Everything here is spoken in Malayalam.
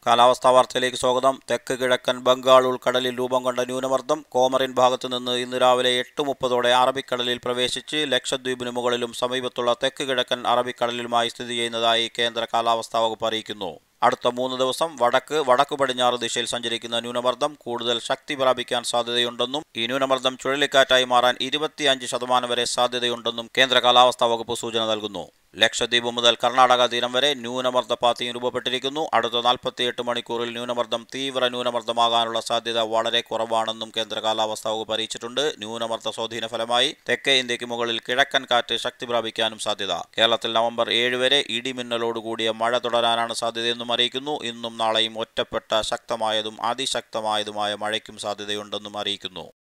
കാലാവസ്ഥാ വാർത്തയിലേക്ക് സ്വാഗതം തെക്ക് കിഴക്കൻ ബംഗാൾ ഉൾക്കടലിൽ രൂപം കൊണ്ട ന്യൂനമർദ്ദം കോമറിൻ ഭാഗത്തു നിന്ന് ഇന്ന് രാവിലെ എട്ട് മുപ്പതോടെ അറബിക്കടലിൽ പ്രവേശിച്ച് ലക്ഷദ്വീപിന് മുകളിലും സമീപത്തുള്ള തെക്ക് കിഴക്കൻ അറബിക്കടലിലുമായി സ്ഥിതി ചെയ്യുന്നതായി കേന്ദ്ര കാലാവസ്ഥാ വകുപ്പ് അറിയിക്കുന്നു അടുത്ത മൂന്ന് ദിവസം വടക്ക് വടക്കു പടിഞ്ഞാറ് ദിശയിൽ സഞ്ചരിക്കുന്ന ന്യൂനമർദ്ദം കൂടുതൽ ശക്തി പ്രാപിക്കാൻ സാധ്യതയുണ്ടെന്നും ഈ ന്യൂനമർദ്ദം ചുഴലിക്കാറ്റായി മാറാൻ ഇരുപത്തിയഞ്ച് ശതമാനം വരെ സാധ്യതയുണ്ടെന്നും കേന്ദ്ര കാലാവസ്ഥാ വകുപ്പ് സൂചന നൽകുന്നു ലക്ഷദ്വീപ് മുതൽ കർണാടക തീരം വരെ ന്യൂനമർദ്ദ പാത്തിയും രൂപപ്പെട്ടിരിക്കുന്നു അടുത്ത നാൽപ്പത്തിയെട്ട് മണിക്കൂറിൽ ന്യൂനമർദ്ദം തീവ്ര ന്യൂനമർദ്ദമാകാനുള്ള സാധ്യത വളരെ കുറവാണെന്നും കേന്ദ്ര കാലാവസ്ഥാ വകുപ്പ് അറിയിച്ചിട്ടുണ്ട് ന്യൂനമർദ്ദ സ്വാധീന ഫലമായി തെക്കേ ഇന്ത്യക്ക് മുകളിൽ കിഴക്കൻ കാറ്റ് ശക്തി പ്രാപിക്കാനും സാധ്യത കേരളത്തിൽ നവംബർ ഏഴ് വരെ ഇടിമിന്നലോടുകൂടിയ മഴ തുടരാനാണ് സാധ്യതയെന്നും അറിയിക്കുന്നു ഇന്നും നാളെയും ഒറ്റപ്പെട്ട ശക്തമായതും അതിശക്തമായതുമായ മഴയ്ക്കും സാധ്യതയുണ്ടെന്നും അറിയിക്കുന്നു